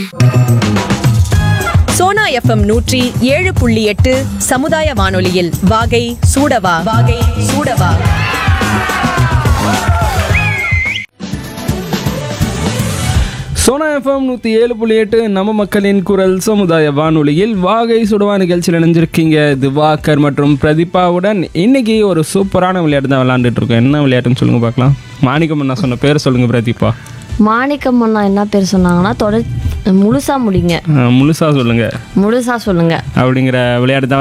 Sona FM நூற்றி ஏழு புள்ளி எட்டு சமுதாய வானொலியில் வாகை சூடவா வாகை சூடவா சோனா எஃப்எம் நூற்றி ஏழு புள்ளி எட்டு நம்ம மக்களின் குரல் சமுதாய வானொலியில் வாகை சுடுவா நிகழ்ச்சியில் இணைஞ்சிருக்கீங்க திவாகர் மற்றும் பிரதீபாவுடன் இன்னைக்கு ஒரு சூப்பரான விளையாட்டு தான் விளையாண்டுட்டு இருக்கோம் என்ன விளையாட்டுன்னு சொல்லுங்க பார்க்கலாம் மாணிக்கம் நான் சொன்ன பேர் சொல்லுங்க பிரதீபா மாணிக்கம் அண்ணா என்ன பேர் சொன்னாங்கன்னா தொடர் முழுசா முடிங்க அஹ் முழுசா சொல்லுங்க முழுசா சொல்லுங்க அப்படிங்கிற விளையாட்டு தான்